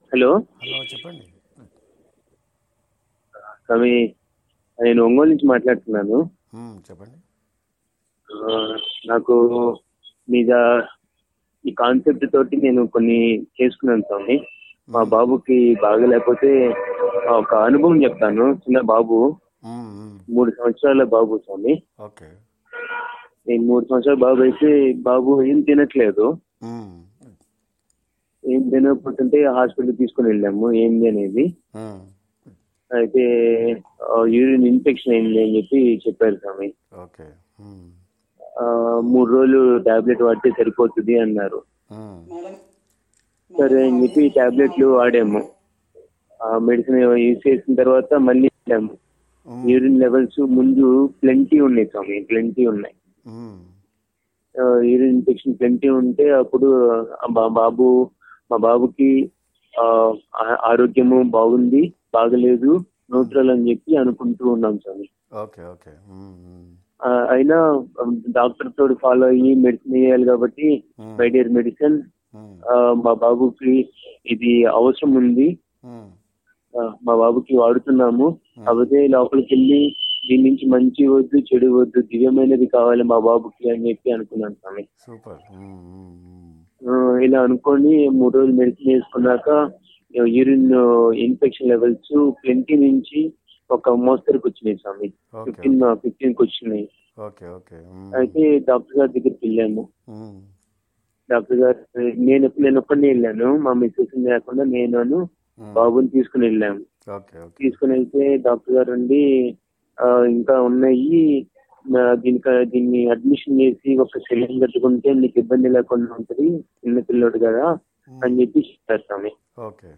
Hello hello చెప్పండి స్వామి నేను ఒంగోలు నుంచి మాట్లాడుతున్నాను మ్మ్, చెప్పండి ఆ, నాకు మీద ఈ కాన్సెప్ట్ తోటి నేను కొన్ని చేసుకున్నాను స్వామి మా బాబుకి బాగలేకపోతే ఒక అనుభవం చెప్తాను చిన్న బాబు మ్మ్, మ్మ్. మూడు సంవత్సరాల బాబు స్వామి ఓకే ఈ మూడు సంవత్సరాల బాబు అయితే బాబు ఏం తినట్లేదు మ్మ్, ఏం తినకపోతుంటే హాస్పిటల్ తీసుకుని వెళ్ళాము ఏంది అనేది మ్మ్. అయితే యూరిన్ ఇన్ఫెక్షన్ అయింది అని చెప్పి చెప్పారు స్వామి ఓకే మ్మ్, ఆ, మూడు రోజులు టాబ్లెట్ వాడితే సరిపోతుంది అన్నారు మ్మ్. సరే అని చెప్పి టాబ్లెట్లు వాడాము ఆ మెడిసిన్ యూజ్ చేసిన తర్వాత మళ్ళీ వెళ్ళాము మ్మ్, యూరిన్ లెవెల్స్ ముందు ప్లెంటీ ఉన్నాయి స్వామి ప్లెంటీ ఉన్నాయి మ్మ్. యూరిన్ ఇన్ఫెక్షన్ ప్లెంటీ ఉంటే అప్పుడు ఆ బా- బాబు మా బాబుకి ఆ, ఆ- ఆరోగ్యము బాగుంది బాగలేదు న్యూట్రల్ అని చెప్పి అనుకుంటూ ఉన్నాం స్వామి ఓకే ఓకే మ్మ్, మ్మ్. ఆ, అయినా డాక్టర్ తోటి ఫాలో అయ్యి మెడిసిన్ వేయాలి కాబట్టి మ్మ్. బై డియర్ మెడిసిన్ మ్మ్, ఆ, మా బాబుకి ఇది అవసరం ఉంది మ్మ్. ఆ, మా బాబుకి వాడుతున్నాము కాకపోతే లోపలికి వెళ్ళి దీని నుంచి మంచి వద్దు చెడు వద్దు దివ్యమైనది కావాలి మా బాబుకి అని చెప్పి అనుకున్నాను స్వామి సూపర్ మ్మ్, మ్మ్, మ్మ్. ఆ, ఇలా అనుకొని మూడు రోజులు మెడిసిన్ వేసుకున్నాక యూరిన్ ఇన్ఫెక్షన్ లెవెల్స్ ట్వంటీ నుంచి ఒక మోస్తరుకు వచ్చినాయి స్వామి ఓకే ఫిఫ్టీన్ ఫిఫ్టీన్ కి వచ్చినాయి ఓకే ఓకే మ్మ్, అయితే డాక్టర్ గారి దగ్గరికి వెళ్ళాము మ్మ్. డాక్టర్ గారు నేను నేను ఒక్కడినే వెళ్ళాను మా మిస్సెస్ లేకుండా నేను మ్మ్. బాబుని తీసుకుని వెళ్ళాము ఓకే ఓకే తీసుకుని వెళ్తే డాక్టర్ గారు అండి ఆ, ఇంకా ఉన్నాయి ఆ, దీనికి దీన్ని అడ్మిషన్ చేసి ఒక సెలైన్ కట్టుకుంటే నీకు ఇబ్బంది లేకుండా ఉంటుంది చిన్న పిల్లోడు కదా అని చెప్పి చెప్పారు స్వామి ఓకే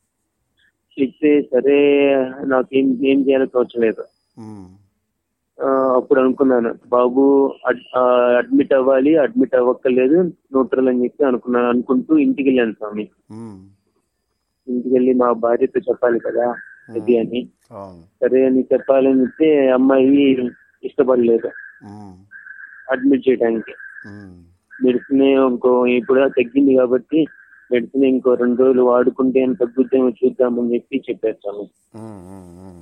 చెప్తే సరే నాకేం ఏం చేయాలో తోచలేదు మ్మ్. ఆ, అప్పుడు అనుకున్నాను బాబు అడ్- ఆ, అడ్మిట్ అవ్వాలి అడ్మిట్ అవ్వక్కర్లేదు న్యూట్రల్ అని చెప్పి అనుకున్నాను అనుకుంటూ ఇంటికి వెళ్ళాను స్వామి మ్మ్. ఇంటికి వెళ్ళి మా భార్యతో చెప్పాలి కదా ఇది అని అవును సరే అని చెప్పాలని చెప్తే అమ్మాయి ఇష్టపడలేదు మ్మ్. అడ్మిట్ చేయడానికి మ్మ్. మెడిసిన్ ఇంకో ఇప్పుడు తగ్గింది కాబట్టి మెడిసిన్ ఇంకో రెండు రోజులు వాడుకుంటే అని తగ్గుద్దేమో చూద్దామని చెప్పి చెప్పారు స్వామి మ్మ్, మ్మ్, మ్మ్.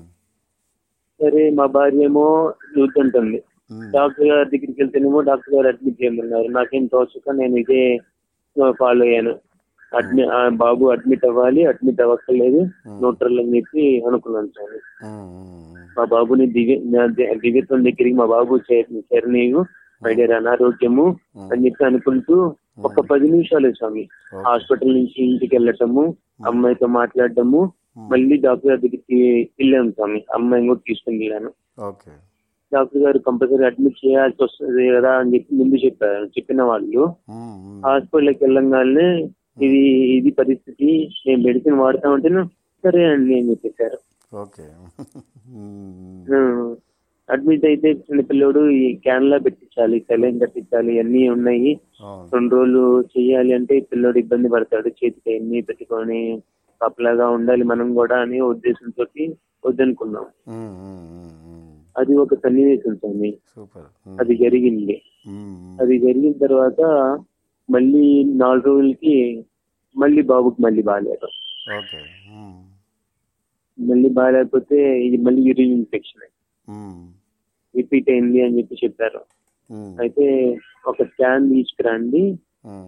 సరే మా భార్య ఏమో చూస్తుంటుంది మ్మ్. డాక్టర్ గారి దగ్గరికి వెళ్తేనేమో డాక్టర్ గారు అడ్మిట్ చేయమన్నారు నాకేం తోచక నేను ఇదే ఫాలో అయ్యాను అడ్మి ఆ బాబు అడ్మిట్ అవ్వాలి అడ్మిట్ అవ్వక్కర్లేదు న్యూట్రల్ అని చెప్పి అనుకున్నాను స్వామి మ్మ్, మ్మ్. మా బాబుని దివ్య నా ది- దివ్యత్వం దగ్గరికి మా బాబు చేరనీయు బయట అనారోగ్యము అని చెప్పి అనుకుంటూ ఒక పది నిమిషాలు స్వామి హాస్పిటల్ నుంచి ఇంటికి వెళ్ళటము అమ్మాయితో మాట్లాడటము మళ్ళీ డాక్టర్ గారి దగ్గరికి వెళ్ళాను స్వామి అమ్మాయిని కూడా తీసుకుని వెళ్ళాను ఓకే డాక్టర్ గారు కంపల్సరీ అడ్మిట్ చేయాల్సి వస్తుంది కదా అని చెప్పి ముందు చెప్పారు చెప్పిన వాళ్ళు మ్మ్, మ్మ్. హాస్పిటల్కి వెళ్ళంగానే ఇది ఇది పరిస్థితి నేను మెడిసిన్ వాడతామంటే సరే అండి అని చెప్పేశారు ఓకే మ్మ్. అడ్మిట్ అయితే చిన్న పిల్లోడు ఈ క్యాన్ లా పెట్టించాలి సెలైన్ కట్టించాలి అన్ని ఉన్నాయి అవును రెండు రోజులు చెయ్యాలి అంటే పిల్లోడు ఇబ్బంది పడతాడు చేతికి అన్ని పెట్టుకొని కప్పలాగా ఉండాలి మనం కూడా అని ఉద్దేశంతో వద్దనుకున్నాం మ్మ్, మ్మ్, మ్మ్, మ్మ్. అది ఒక సన్నివేశం స్వామి సూపర్ మ్మ్. అది జరిగింది మ్మ్, మ్మ్. అది జరిగిన తర్వాత మళ్ళీ నాలుగు రోజులకి మళ్ళీ బాబుకి మళ్ళీ బాగాలేదు ఓకే మ్మ్. మళ్ళీ బాగాలేకపోతే ఇది మళ్ళీ యూరిన్ ఇన్ఫెక్షన్ మ్మ్. రిపీట్ అయింది అని చెప్పి చెప్పారు మ్మ్. అయితే ఒక స్కాన్ తీసుకురండి మ్మ్.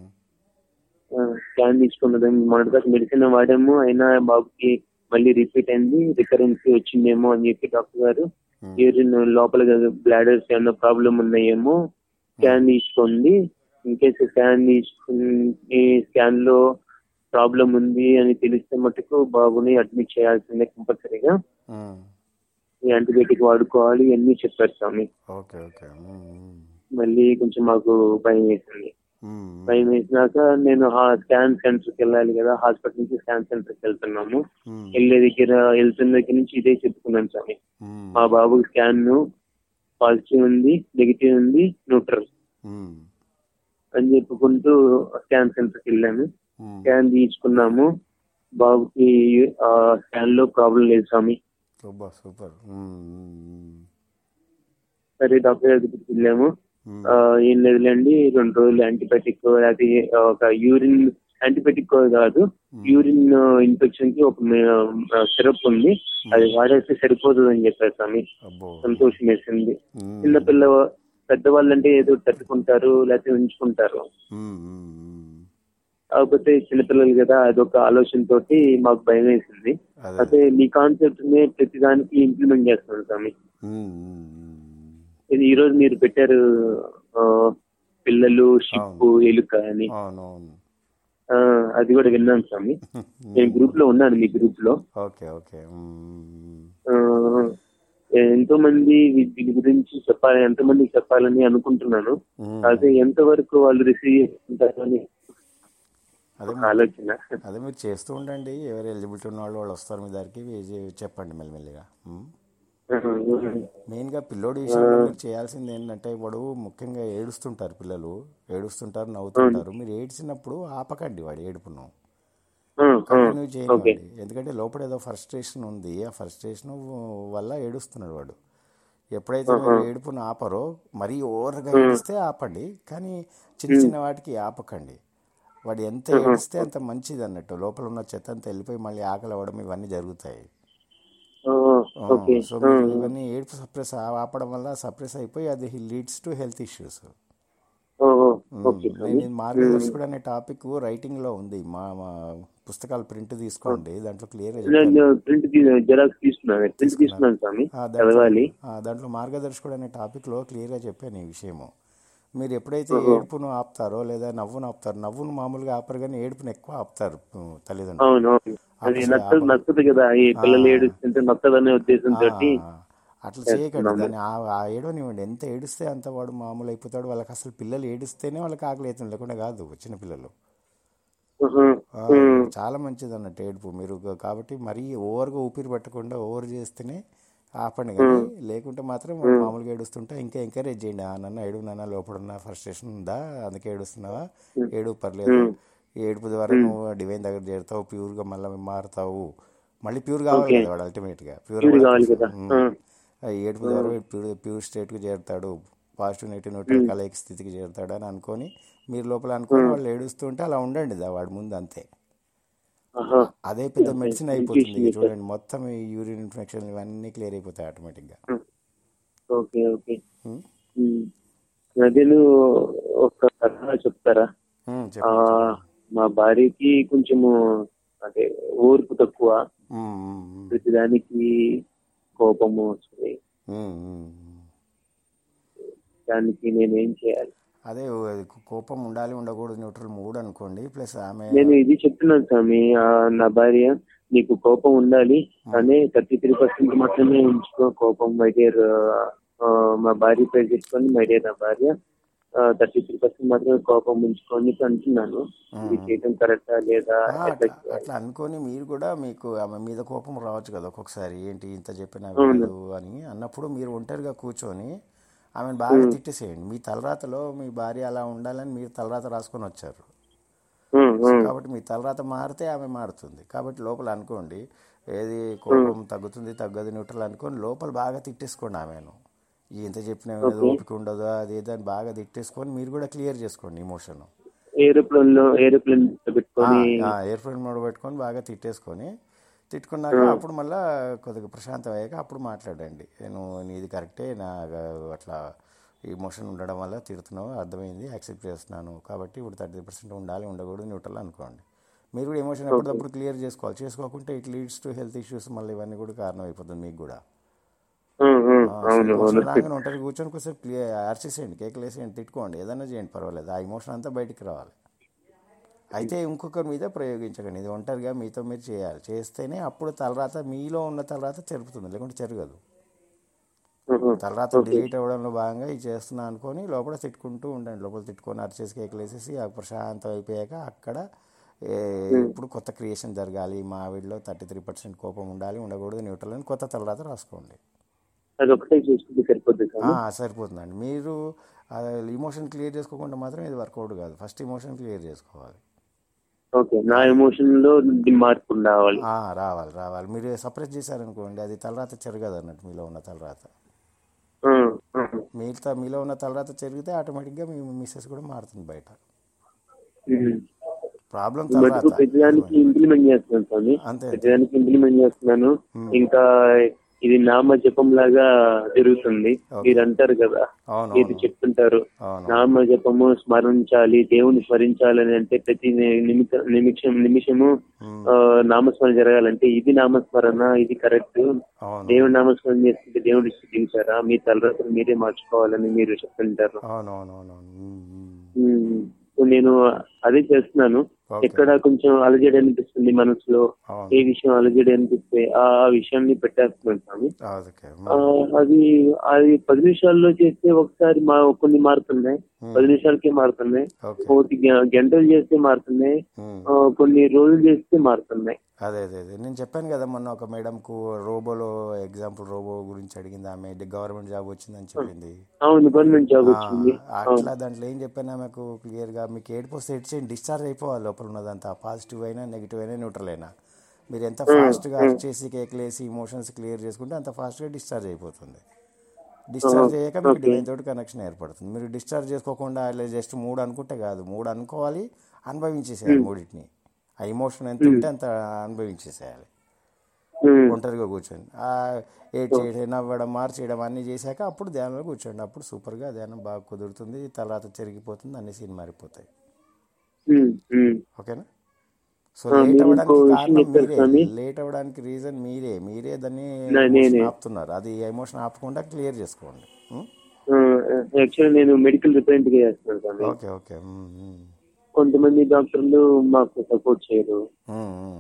స్కాన్ తీసుకున్నది మొదటిగా మెడిసిన్ వాడాము అయినా బాబుకి మళ్ళీ రిపీట్ అయింది రికరెన్సీ వచ్చిందేమో అని చెప్పి డాక్టర్ గారు Hmm. యూరిన్ లోపల బ్లాడర్స్ ఏమైనా ప్రాబ్లం ఉన్నాయేమో స్కాన్ తీసుకోండి ఇన్ కేసు స్కాన్ తీసుకుని స్కాన్ లో ప్రాబ్లం ఉంది అని తెలిస్తే మటుకు బాబుని అడ్మిట్ చేయాల్సిందే కంపల్సరీగా మ్మ్. ఈ యాంటీబయాటిక్ వాడుకోవాలి ఇవన్నీ చెప్పారు స్వామి ఓకే ఓకే మ్మ్, మ్మ్. మళ్ళీ కొంచెం మాకు భయం వేసింది మ్మ్. భయం వేసినాక నేను స్కాన్ సెంటర్కి వెళ్ళాలి కదా హాస్పిటల్ నుంచి స్కాన్ సెంటర్కి వెళ్తున్నాము మ్మ్. వెళ్ళే దగ్గర వెళ్తున్న దగ్గర నుంచి ఇదే చెప్పుకున్నాను స్వామి మ్మ్. మా బాబు స్కాన్ పాజిటివ్ ఉంది నెగిటివ్ ఉంది న్యూట్రల్ మ్మ్. అని చెప్పుకుంటూ స్కాన్ సెంటర్కి వెళ్ళాము మ్మ్. స్కాన్ తీసుకున్నాము బాబుకి స్కాన్ లో ప్రాబ్లం లేదు స్వామి సూపర్ సూపర్ మ్మ్, మ్మ్, సరే డాక్టర్ గారి దగ్గరికి వెళ్ళాము మ్మ్. ఆ, ఏం లేదులేండి రెండు రోజులు యాంటీబయాటిక్ అది ఒక యూరిన్ యాంటీబయాటిక్ కాదు యూరిన్ ఇన్ఫెక్షన్ కి ఒక సిరప్ ఉంది అది వాడేస్తే సరిపోతుంది అని చెప్పారు స్వామి అబ్బో సంతోషం వేసింది ఉమ్, చిన్నపిల్ల పెద్దవాళ్ళంటే ఏదో తట్టుకుంటారు లేకపోతే ఉంచుకుంటారు ఉమ్, ఉమ్, ఉమ్. కాకపోతే చిన్నపిల్లలు కదా అదొక ఆలోచన తోటి మాకు భయం వేసింది అదే అయితే మీ కాన్సెప్ట్ నే ప్రతి దానికి ఇంప్లిమెంట్ చేస్తున్నాను స్వామి ఉమ్, ఉమ్, ఉమ్. ఇది ఈ రోజు మీరు పెట్టారు ఆ, పిల్లలు షిప్ ఎలుక అని అవునవును ఆ, అది కూడా విన్నాను స్వామి నేను గ్రూప్ లో ఉన్నాను మీ గ్రూప్ లో ఓకే ఓకే ఉమ్, ఆ, ఎంతో మంది వీ- దీని గురించి చెప్పాలి ఎంతో మందికి చెప్పాలని అనుకుంటున్నాను ఉమ్. అదే ఎంత వరకు వాళ్ళు రిసీవ్ చేసుకుంటారు అని అదే ఒక ఆలోచన అదే మీరు చేస్తూ ఉండండి ఎవరు ఎలిజిబిలిటీ ఉన్న వాళ్ళు వాళ్ళు వస్తారు మీ దగ్గరికి వే- చెప్పండి మెల్లిమెల్లిగా ఉమ్. మెయిన్గా పిల్లోడి విషయంలో మీరు చేయాల్సింది ఏంటంటే వాడు ముఖ్యంగా ఏడుస్తుంటారు పిల్లలు ఏడుస్తుంటారు నవ్వుతుంటారు మీరు ఏడ్చినప్పుడు ఆపకండి వాడు ఏడుపును ఆ, ఆ, కంటిన్యూ చేయండి ఎందుకంటే లోపల ఏదో ఫ్రస్ట్రేషన్ ఉంది ఆ ఫ్రస్ట్రేషన్ వల్ల ఏడుస్తున్నాడు వాడు ఎప్పుడైతే మీరు ఏడుపును ఆపరో మరీ ఓవర్గా ఏడిస్తే ఆపండి కానీ చిన్న చిన్న వాటికి ఆపకండి వాడు ఎంత ఏడిస్తే అంత మంచిది అన్నట్టు లోపల ఉన్న చెత్త అంతా వెళ్ళిపోయి మళ్ళీ ఆకలి అవ్వడం ఇవన్నీ జరుగుతాయి ఆ, ఓకే సో మీరు ఇవన్నీ ఏడుపు సప్రెస్ ఆపడం వల్ల సప్రెస్ అయిపోయి అది లీడ్స్ టు హెల్త్ ఇష్యూస్ ఓ, ఓ, ఓకే నేను ఈ మార్గదర్శకుడు అనే టాపిక్ రైటింగ్ లో ఉంది మా మా పుస్తకాలు ప్రింట్ తీసుకోండి దాంట్లో క్లియర్ నేను ప్రింట్ జెరాక్స్ తీసుకున్నాను ప్రింట్ తీసుకున్నాను స్వామి చదవాలి దాంట్లో మార్గదర్శకుడు అనే టాపిక్ లో క్లియర్ గా చెప్పాను ఈ విషయము మీరు ఎప్పుడైతే ఏడుపును ఆపుతారో లేదా నవ్వును ఆపుతారో నవ్వును మామూలుగా ఆపరు కానీ ఏడుపును ఎక్కువ ఆపుతారు ఉమ్, తల్లిదండ్రులు అవును అవును అది నచ్చదు నచ్చదు కదా ఈ పిల్లలు ఏడుస్తుంటే నచ్చదనే ఉద్దేశంతో ఆ, అట్లా చేయకండి దాన్ని ఆ- ఆ ఏడవనివ్వండి ఎంత ఏడిస్తే అంత వాడు మామూలు అయిపోతాడు వాళ్ళకి అసలు పిల్లలు ఏడిస్తేనే వాళ్ళకి ఆకలి అవుతుంది లేకుండా కాదు చిన్న పిల్లలు ఆ, చాలా మంచిది అన్నట్టు ఏడుపు మీరు క- కాబట్టి మరీ ఓవర్గా ఊపిరి పట్టకుండా ఓవర్ చేస్తేనే ఆపండి కానీ లేకుంటే మాత్రం వాడు మామూలుగా ఏడుస్తుంటే ఇంకా ఎంకరేజ్ చేయండి ఆ నన్న ఏడు నాన్న లోపల ఉన్న ఫ్రస్ట్రేషన్ ఉందా అందుకే ఏడుస్తున్నావా ఏడు పర్లేదు ఈ ఏడుపు ద్వారా నువ్వు డివైన్ దగ్గర చేరుతావు ప్యూర్గా మళ్ళీ మారుతావు మళ్ళీ ప్యూర్ కావాలి కదా వాడు అల్టిమేట్గా ప్యూర్ కావాలి కదా ఆ ఏడుపు ద్వారా ప్యూర్ ప్యూర్ స్టేట్కి చేరుతాడు పాజిటివ్ నెగిటివ్ న్యూట్రల్ కలయిక స్థితికి చేరుతాడు అని అనుకొని మీరు లోపల అనుకొని వాళ్ళు ఏడుస్తుంటే అలా ఉండండి దా వాడి ముందు అంతే ఆహా. అదే పెద్ద మెడిసిన్ అయిపోతుంది ఇక చూడండి మొత్తం ఈ యూరిన్ ఇన్ఫెక్షన్ ఇవన్నీ క్లియర్ అయిపోతాయి ఆటోమేటిక్గా ఓకే ఓకే ఉమ్. అదేను ఒక కథ చెప్తారా ఆ, చెప్పండి మా భార్యకి కొంచెము అంటే ఓర్పు తక్కువ ఉమ్, ఉమ్, ఉమ్. ప్రతిదానికి కోపము వస్తుంది ఉమ్, ఉమ్, ఉమ్. దానికి నేనేం చేయాలి అదే ఓ- అది కోపం ఉండాలి ఉండకూడదు న్యూట్రల్ మూడ్ అనుకోండి ప్లస్ ఆమె నేను ఇది చెప్తున్నాను స్వామి ఆ, నా భార్య నీకు కోపం ఉండాలి కానీ థర్టీ త్రీ పర్సెంట్ మాత్రమే ఉంచుకో కోపం మై డియర్ మా భార్య పేరు చెప్పుకొని మై డియర్ నా భార్య థర్టీ త్రీ పర్సెంట్ మాత్రమే కోపం ఉంచుకొని అంటున్నాను ఇది చేయడం కరెక్టా లేదా ఆ, ఎట్లా అట్లా అట్లా అనుకొని మీరు కూడా మీకు ఆమె మీద కోపం రావచ్చు కదా ఒక్కొక్కసారి ఏంటి ఇంత చెప్పినా వినదు అని అన్నప్పుడు మీరు ఒంటరిగా కూర్చొని ఆమెను బాగా తిట్టేసేయండి మీ తలరాతలో మీ భార్య అలా ఉండాలని మీరు తలరాత రాసుకొని వచ్చారు ఉమ్, సో ఉమ్, కాబట్టి మీ తలరాత మారితే ఆమె మారుతుంది కాబట్టి లోపల అనుకోండి ఏది కోపం తగ్గుతుంది తగ్గదు న్యూట్రల్ అనుకొని లోపల బాగా తిట్టేసుకోండి ఆమెను ఇంత చెప్పినా వినదు ఓపిక ఉండదు అది ఇది అని బాగా తిట్టేసుకొని మీరు కూడా క్లియర్ చేసుకోండి ఇమోషన్ ఏరోప్లేన్ లో ఏరోప్లేన్ పెట్టుకొని ఎయిర్ ఫ్రెండ్ మోడ్ పెట్టుకొని బాగా తిట్టేసుకొని తిట్టుకున్నాక అప్పుడు మళ్ళీ కొద్దిగా ప్రశాంతం అయ్యాక అప్పుడు మాట్లాడండి నేను నీది కరెక్టే నా అట్లా ఇమోషన్ ఉండడం వల్ల తిడుతున్నావు అర్థమైంది యాక్సెప్ట్ చేస్తున్నాను కాబట్టి ఇప్పుడు థర్టీ పర్సెంట్ ఉండాలి ఉండకూడదు న్యూట్రల్ అనుకోండి మీరు కూడా ఎమోషన్ ఎప్పటికప్పుడు క్లియర్ చేసుకోవాలి చేసుకోకుంటే it leads to health issues మళ్ళీ ఇవన్నీ కూడా కారణం అయిపోతుంది మీకు కూడా ఉమ్, ఉమ్, ఆ, అవును ఎమోషన్ అవును రాగానే ఉంటారు కూర్చొని కొంచెం క్లియర్ అర్చేసేయండి కేకులు వేసేయండి తిట్టుకోండి ఏదైనా చేయండి పర్వాలేదు ఆ ఎమోషన్ అంతా బయటికి రావాలి అయితే ఇంకొకరి మీద ప్రయోగించకండి ఇది ఒంటరిగా మీతో మీరు చేయాలి చేస్తేనే అప్పుడు తలరాత మీలో ఉన్న తలరాత చెరుపుతుంది లేకుంటే చెరగదు ఉమ్, తలరాత డిలీట్ అవ్వడంలో భాగంగా ఇది చేస్తున్నా అనుకొని లోపల తిట్టుకుంటూ ఉండండి లోపల తిట్టుకొని అరిచేసి కేకులు వేసేసి ఆ ప్రశాంతం అయిపోయాక అక్కడ ఏ, ఇప్పుడు కొత్త క్రియేషన్ జరగాలి మా ఆవిడలో థర్టీ త్రీ పర్సెంట్ కోపం ఉండాలి ఉండకూడదు న్యూట్రల్ అని కొత్త తలరాత రాసుకోండి అది ఒకటే చూసుకుంటే సరిపోద్ది ఆ, స్వామి సరిపోతుందండి మీరు ఇమోషన్ క్లియర్ చేసుకోకుండా మాత్రం ఇది వర్కౌట్ కాదు ఫస్ట్ ఇమోషన్ క్లియర్ చేసుకోవాలి ఓకే నా ఎమోషన్ లో మార్పు రావాలి ఆ, రావాలి రావాలి మీరు సపరేట్ చేశారనుకోండి అది తలరాత చెరగదు అన్నట్టు మీలో ఉన్న తలరాత ఉమ్, ఉమ్, మిగతా మీలో ఉన్న తలరాత చెరిగితే ఆటోమేటిక్గా మీ మిస్సెస్ కూడా మారుతుంది బయట ఉమ్. ప్రాబ్లం ఈ మటుకు తర్వాత ప్రతిదానికి ఇంప్లిమెంట్ చేస్తున్నాను స్వామి అంతే ప్రతిదానికి ఇంప్లిమెంట్ చేస్తున్నాను ఇంకా ఇది నామ జపం లాగా జరుగుతుంది మీరు అంటారు కదా అవును మీరు చెప్తుంటారు అవును నామ జపము స్మరించాలి దేవుని స్మరించాలని అంటే ప్రతి ని- నిమిష నిమిషం నిమిషము ఉమ్, ఆ, నామస్మరణ జరగాలంటే ఇది నామస్మరణ ఇది కరెక్ట్ అవును దేవుని నామస్మరణ చేస్తుంటే దేవుడు స్థితించారా మీ తలరాత్రులు మీరే మార్చుకోవాలని మీరు చెప్తుంటారు అవును అవును అవును ఉమ్, ఉమ్. ఉమ్. సో నేను అదే చేస్తున్నాను ఓకే ఎక్కడ కొంచెం అలజడి అనిపిస్తుంది మనసులో అవును ఏ విషయం అలజడి అనిపిస్తే ఆ ఆ విషయాన్ని పెట్టేస్తున్నాను స్వామి ఓకే ఆ, అది అది పది నిమిషాల్లో చేస్తే ఒకసారి మా కొన్ని మారుతున్నాయి పది నిమిషాలకే మారుతున్నాయి ఓకే ఒకటి గ- గంటలు చేస్తే మారుతున్నాయి ఉమ్. ఆ, కొన్ని రోజులు చేస్తే మారుతున్నాయి అదే అదే అదే నేను చెప్పాను కదా మొన్న ఒక మేడంకు రోబోలో ఎగ్జాంపుల్ రోబో గురించి అడిగింది ఆమె గవర్నమెంట్ జాబ్ వచ్చిందని చెప్పింది అవును గవర్నమెంట్ జాబ్ ఆ, వచ్చింది అట్లా దాంట్లో ఏం చెప్పాను ఆమెకు క్లియర్గా మీకు ఏడుపు వస్తే ఎడ్ చేయండి డిశ్చార్జ్ అయిపోవాలి లోపల ఉన్నదంతా పాజిటివ్ అయినా నెగిటివ్ అయినా న్యూట్రల్ అయినా మీరు ఎంత ఫాస్ట్గా అరెస్ట్ చేసి కేక్లేసి ఇమోషన్స్ క్లియర్ చేసుకుంటే అంత ఫాస్ట్గా డిశ్చార్జ్ అయిపోతుంది డిశ్చార్జ్ అయ్యాక మీకు డివైన్ తోటి కనెక్షన్ ఏర్పడుతుంది మీరు డిశ్చార్జ్ చేసుకోకుండా ఇలా జస్ట్ మూడు అనుకుంటే కాదు మూడు అనుకోవాలి అనుభవించేసేయాలి మూడింటిని ఆ ఇమోషన్ ఎంత ఉంటే అంత అనుభవించేసేయాలి ఉమ్, ఒంటరిగా కూర్చోండి ఆ ఏడ్ చేయడం నవ్వడం మార్చేయడం అన్నీ చేశాక అప్పుడు ధ్యానంలో కూర్చోండి అప్పుడు సూపర్గా ధ్యానం బాగా కుదురుతుంది తర్వాత చెరిగిపోతుంది అన్ని సీన్ మారిపోతాయి ఉమ్, ఉమ్. ఓకేనా సో ఆ, లేట్ మీరు అవ్వడానికి ఇంకో విషయం కారణం చెప్పారు మీరే స్వామి. లేట్ అవ్వడానికి రీజన్ మీరే మీరే దాన్ని నా- emotion నేనే. ఆపుతున్నారు అది ఎమోషన్ ఆపకుండా క్లియర్ చేసుకోండి ఉం? యాక్చువల్ నేను మెడికల్ రిప్రజెంట్ గా చేస్తున్నాను స్వామి ఓకే ఓకే ఉం, ఉం. కొంతమంది డాక్టర్లు మాకు సపోర్ట్ చేయరు ఉం, ఉం.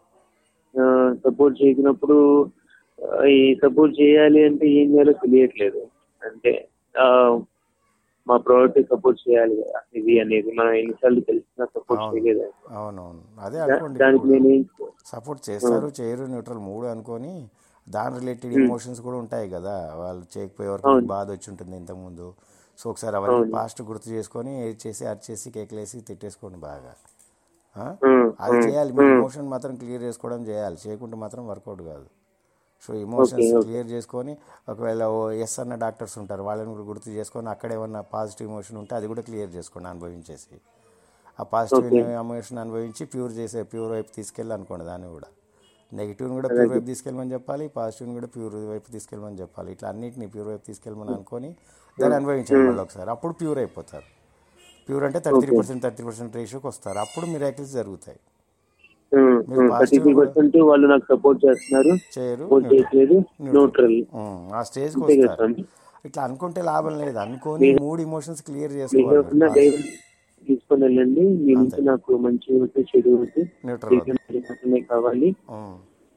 సపోర్ట్ చేసినప్పుడు ఆ, ఈ సపోర్ట్ చేయాలి అంటే ఏం చేయాలో తెలియట్లేదు అంటే ఆ, మా ప్రోడక్ట్ సపోర్ట్ చేయాలి కదా ఇది అనేది మనం ఎన్నిసార్లు తెలిసినా సపోర్ట్ అవును. చేయలేదు అవునవును అదే దా- అనుకోండి దానికి నేను ఏం సపోర్ట్ చేస్తారు చేయరు న్యూట్రల్ మూడు అనుకొని దాని రిలేటెడ్ ఇమోషన్స్ కూడా ఉంటాయి కదా వాళ్ళు చేయకపోయే వరకు మీకు బాధ వచ్చి ఉంటుంది ఇంతకుముందు సో ఒకసారి అవన్నీ పాస్ట్ గుర్తు చేసుకొని ఏది చేసి అది చేసి కేక్లేసి తిట్టేసుకోండి బాగా ఆ? ఉమ్, అది చేయాలి మీరు ఇమోషన్ మాత్రం క్లియర్ చేసుకోవడం చేయాలి చేయకుంటే మాత్రం వర్కౌట్ కాదు సో ఇమోషన్స్ క్లియర్ చేసుకొని ఒకవేళ ఓ ఎస్ అన్న డాక్టర్స్ ఉంటారు వాళ్ళని కూడా గుర్తు చేసుకొని అక్కడ ఏమన్నా పాజిటివ్ ఇమోషన్ ఉంటే అది కూడా క్లియర్ చేసుకోండి అనుభవించేసి ఆ పాజిటివ్ ఎమోషన్ అనుభవించి ప్యూర్ చేసే ప్యూర్ వైపు తీసుకెళ్ళి అనుకోండి దాన్ని కూడా నెగిటివ్ని కూడా ప్యూర్ వైపు తీసుకెళ్ళమని చెప్పాలి పాజిటివ్ని కూడా ప్యూర్ వైపు తీసుకెళ్ళమని చెప్పాలి ఇట్లా అన్నిటిని ప్యూర్ వైపు తీసుకెళ్ళమని అనుకొని దాన్ని అనుభవించండి మళ్ళీ ఒకసారి అప్పుడు ప్యూర్ అయిపోతారు ప్యూర్ అంటే థర్టీ పర్సెంట్ థర్టీ పర్సెంట్ రేషియోకి వస్తారు అప్పుడు మిరాకిల్స్ జరుగుతాయి మీరు థర్టీ త్రీ పర్సెంట్ వాళ్ళు నాకు సపోర్ట్ చేస్తున్నారు చేయరు సపోర్ట్ చేయట్లేదు న్యూట్రల్ ఉమ్, ఆ స్టేజ్కి అంతే కదా వస్తారు స్వామి ఇట్లా అనుకుంటే లాభం లేదు అనుకొని మూడు ఇమోషన్స్ క్లియర్ మీకు చేసుకోవాలి ఉన్న ధైర్యం తీసుకొని వెళ్ళండి మీ నుంచి నాకు మంచి వద్దు చెడు వద్దు న్యూట్రల్ జీవితం మాత్రమే కావాలి ఉమ్.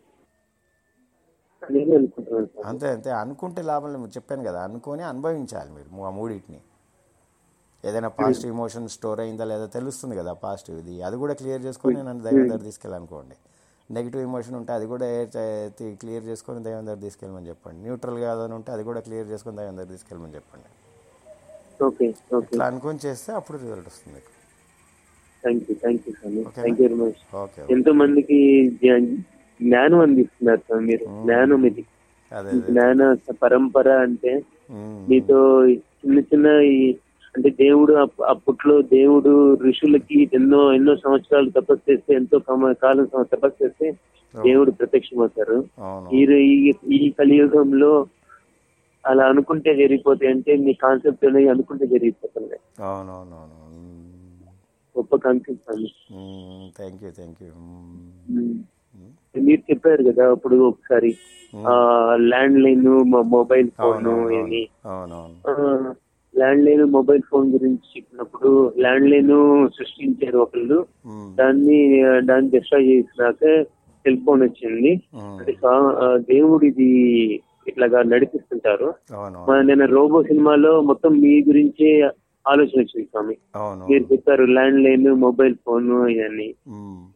అనేది అనుకుంటున్నాను సార్ అంతే అంతే అనుకుంటే లాభం లేదు చెప్పాను కదా అనుకొని అనుభవించాలి మీరు మూ- ఆ మూడింటిని ఏదైనా పాజిటివ్ ఇమోషన్ స్టోర్ అయిందా లేదా తెలుస్తుంది కదా పాజిటివ్ ఇది అది కూడా క్లియర్ చేసుకొని నన్ను దైవం దగ్గర తీసుకెళ్ళాలనుకోండి నెగిటివ్ ఇమోషన్ ఉంటే అది కూడా క్లియర్ చేసుకొని దైవం దగ్గర తీసుకెళ్ళమని చెప్పండి న్యూట్రల్ కాదని ఉంటే అది కూడా క్లియర్ చేసుకొని దైవం దగ్గర తీసుకెళ్ళమని చెప్పండి ఓకే ఓకే ఇట్లా అనుకొని చేస్తే అప్పుడు రిజల్ట్ వస్తుంది మీకు thank you thank you Swami Okay. Thank you very much okay ఎంతో మందికి జ్ఞా- జ్ఞానం అందిస్తున్నారు సార్ మీరు జ్ఞానం ఇది అదే ఈ అదే జ్ఞాన పరంపర అంటే ఉమ్, మీతో ఈ చిన్న చిన్న ఈ అంటే దేవుడు అప్- అప్పట్లో దేవుడు ఋషులకి ఎన్నో ఎన్నో సంవత్సరాలు తపస్సు చేస్తే ఎంతో కమ- కాలం సం- తపస్సు చేస్తే దేవుడు ప్రత్యక్షమవుతారు అవును ఈ ఈ- ఈ కలియుగంలో అలా అనుకుంటే జరిగిపోతాయి అంటే మీ కాన్సెప్ట్ అనేది అనుకుంటే జరిగిపోతుంది అవునవునవును గొప్ప కాన్సెప్ట్ అని థ్యాంక్ యూ థ్యాంక్ యూ ఉమ్. మీరు చెప్పారు కదా అప్పుడు ఒకసారి ల్యాండ్ లైన్ మొబైల్ ఫోన్ అని అవునవును ల్యాండ్ లైన్ మొబైల్ ఫోన్ గురించి చెప్పినప్పుడు ల్యాండ్ లైన్ సృష్టించారు ఒకళ్ళు ఉమ్, దాన్ని ఆ, దాన్ని డిస్ట్రాయ్ చేసినాక సెల్ ఫోన్ వచ్చింది ఉమ్, అంటే సా- ఆ, దేవుడు ఇది ఇట్లాగా నడిపిస్తుంటారు అవునవును మన నేను రోబో సినిమాలో మొత్తం మీ గురించే ఆలోచన వచ్చింది స్వామి అవును మీరు చెప్పారు ల్యాండ్ లైన్ మొబైల్ ఫోన్ ఇవన్నీ ఉమ్,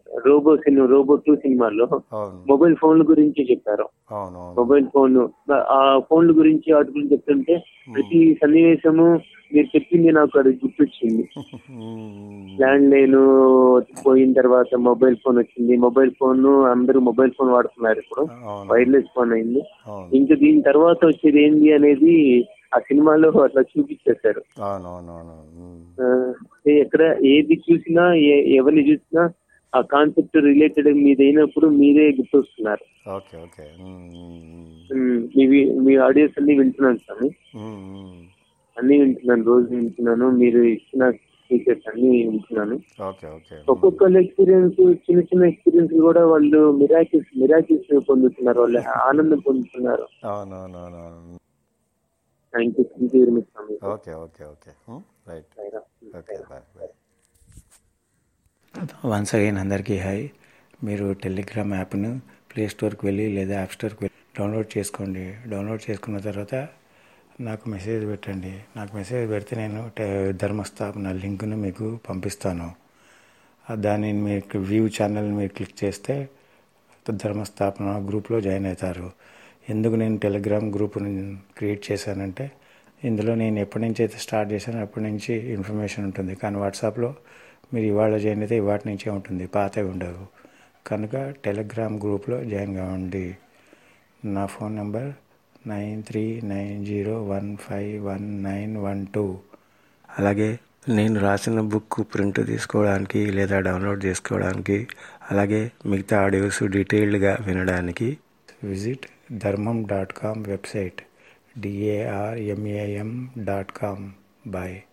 రోబో సినిమా రోబో టూ సినిమాలో అవును మొబైల్ ఫోన్ల గురించి చెప్పారు అవును అవును మొబైల్ ఫోన్ ఆ ఫోన్ల గురించి వాటి గురించి చెప్తుంటే ప్రతి సన్నివేశము మీరు చెప్పింది నాకు అది గుర్తొచ్చింది ల్యాండ్ లైన్ పోయిన తర్వాత మొబైల్ ఫోన్ వచ్చింది మొబైల్ ఫోన్ అందరూ మొబైల్ ఫోన్ వాడుతున్నారు ఇప్పుడు అవును వైర్లెస్ ఫోన్ అయింది అవును ఇంకా దీని తర్వాత వచ్చేది ఏంది అనేది ఆ సినిమాలో అట్లా చూపించేశారు అవును అవును అవును ఉమ్. ఆ, ఎక్కడ ఏది చూసినా ఏ- ఎవరిని చూసినా ఆ కాన్సెప్ట్ రిలేటెడ్ మీద అయినప్పుడు మీరే గుర్తొస్తున్నారు ఓకే ఓకే ఉమ్, ఉమ్, ఉమ్, మీవి మీ ఆడియోస్ అన్ని వింటున్నాను స్వామి ఉమ్, ఉమ్. అన్ని వింటున్నాను రోజు వింటున్నాను మీరు ఇచ్చిన ఫీచర్స్ అన్ని వింటున్నాను ఓకే ఓకే ఉమ్. ఒక్కొక్కళ్ళ ఎక్స్పీరియన్స్ చిన్న చిన్న ఎక్స్పీరియన్స్ కూడా వాళ్ళు మిరాకిల్స్ మిరాకిల్స్ పొందుతున్నారు వాళ్ళు ఆనందం పొందుతున్నారు అవును అవును అవును అవును thank you thank you very much Swami okay okay okay um, right Sairam. Okay bye bye once again అందరికీ హాయ్ మీరు టెలిగ్రామ్ యాప్ను ప్లే స్టోర్కి వెళ్ళి లేదా యాప్ స్టోర్కి వెళ్ళి డౌన్లోడ్ చేసుకోండి డౌన్లోడ్ చేసుకున్న తర్వాత నాకు మెసేజ్ పెట్టండి నాకు మెసేజ్ పెడితే నేను టె- ధర్మస్థాపన లింక్ను మీకు పంపిస్తాను ఆ దాన్ని మీకు వ్యూ ఛానల్ మీరు క్లిక్ చేస్తే ధర్మస్థాపన గ్రూప్లో జాయిన్ అవుతారు ఎందుకు నేను టెలిగ్రామ్ గ్రూప్ని క్రియేట్ చేశానంటే ఇందులో నేను ఎప్పటి నుంచి అయితే స్టార్ట్ చేశానో అప్పటి నుంచి ఇన్ఫర్మేషన్ ఉంటుంది కానీ వాట్సాప్లో మీరు ఇవాళ జాయిన్ అయితే ఇవాటి నుంచే ఉంటుంది పాతవి ఉండవు కనుక టెలిగ్రామ్ గ్రూప్లో జాయిన్ కావండి నా phone number nine three nine zero one five one nine one two అలాగే నేను రాసిన బుక్ ప్రింట్ తీసుకోవడానికి లేదా డౌన్లోడ్ చేసుకోవడానికి అలాగే మిగతా ఆడియోస్ డీటెయిల్డ్గా వినడానికి visit Dharmam dot com website DARMAM dot com bye